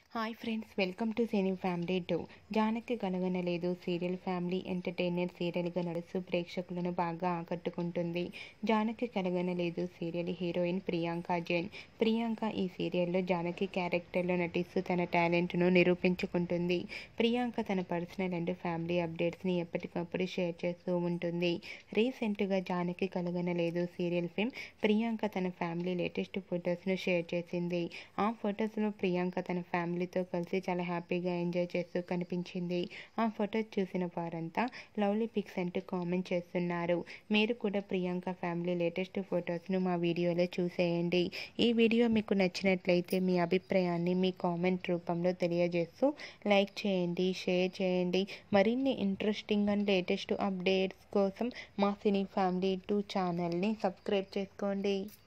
hi friends welcome to cine family two Janaki కలగనలేదు serial family entertainer సీరియల్గా నడుస్తూ ప్రేక్షకులను బాగా ఆకట్టుకుంటుంది జానకి కలగనలేదు సీరియల్ హీరోయిన్ ప్రియాంక జైన్ ప్రియాంక ఈ సీరియల్లో జానకి క్యారెక్టర్లో నటిస్తూ తన టాలెంట్ను నిరూపించుకుంటుంది ప్రియాంక తన పర్సనల్ అండ్ ఫ్యామిలీ అప్డేట్స్ని ఎప్పటికప్పుడు షేర్ చేస్తూ ఉంటుంది రీసెంట్గా జానకి కలగనలేదు సీరియల్ ఫిల్మ్ ప్రియాంక తన ఫ్యామిలీ లేటెస్ట్ ఫొటోస్ను షేర్ చేసింది ఆ ఫొటోస్లో ప్రియాంక తన ఫ్యామిలీతో కలిసి చాలా హ్యాపీగా ఎంజాయ్ చేస్తూ కనిపించింది ఆ ఫొటోస్ చూసిన వారంతా లవ్లీ పిక్స్ అంటూ కామెంట్ చేస్తున్నారు మీరు కూడా ప్రియాంక ఫ్యామిలీ లేటెస్ట్ ఫొటోస్ను మా వీడియోలో చూసేయండి ఈ వీడియో మీకు నచ్చినట్లయితే మీ అభిప్రాయాన్ని మీ కామెంట్ రూపంలో తెలియజేస్తూ లైక్ చేయండి షేర్ చేయండి మరిన్ని ఇంట్రెస్టింగ్ అండ్ లేటెస్ట్ అప్డేట్స్ కోసం మా సినీ ఫ్యామిలీ టూ ఛానల్ని సబ్స్క్రైబ్ చేసుకోండి